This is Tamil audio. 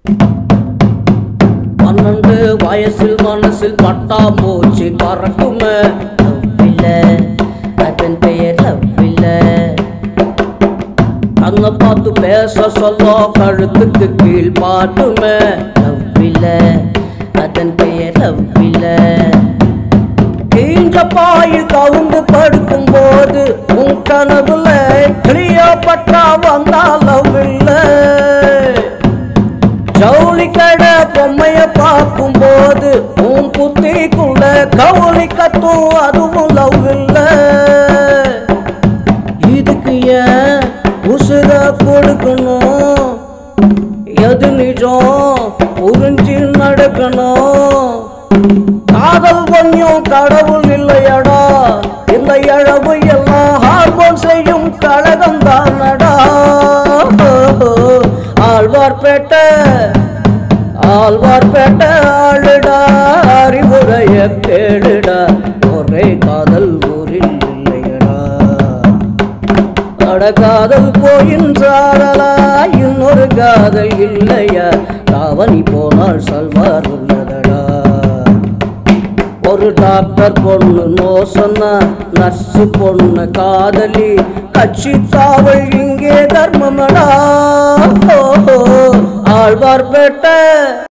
பன்னெண்டு வயசில் மனசில் பட்டாம்பூச்சி பறக்குமே லவ்வில்ல அதன் பெயர் லவ்வில்ல கண்ணை பார்த்து பேச சொல்ல கழுத்துக்கு கீழ் பாட்டுமே லவ்வில்ல அதன் பெயர் லவ்வில்ல கீஞ்ச பாயில் கவுந்து படுக்கும் போது உன் கனவுல கிளியோபட்ரா வந்தாலும் இல்லை ஜவுளி கடை பொம்மைய பார்க்கும் போது உன் புத்திக்குள்ள கவுளி கத்தும் அதுவும் லவ் இல்ல இதுக்கு ஏன் உசுர கொடுக்கணும் எது நிஜம் புரிஞ்சு நடக்கணும் காதல் கொஞ்சம் கடவுள் இல்லையடா இந்த இழவு எல்லாம் ஹார்மோன் செய்யும் கழகம் தானடா ஆழ்வார்பேட்டை ஆழ்வார்பேட்டை ஆளுடா அறிவுரைய கேளுடா ஒரே காதல் ஊரில் இல்லையடா அட காதல் போயின் சாரலா இன்னொரு காதல் இல்லையா தாவணி போனால் சல்வார் உள்ளதடா ஒரு டாக்டர் பொண்ணு நோ சொன்னா நர்ஸு பொண்ணு காதலி கட்சி தாவல் இங்கே தர்மமடா ஆழ்வார்பேட்டை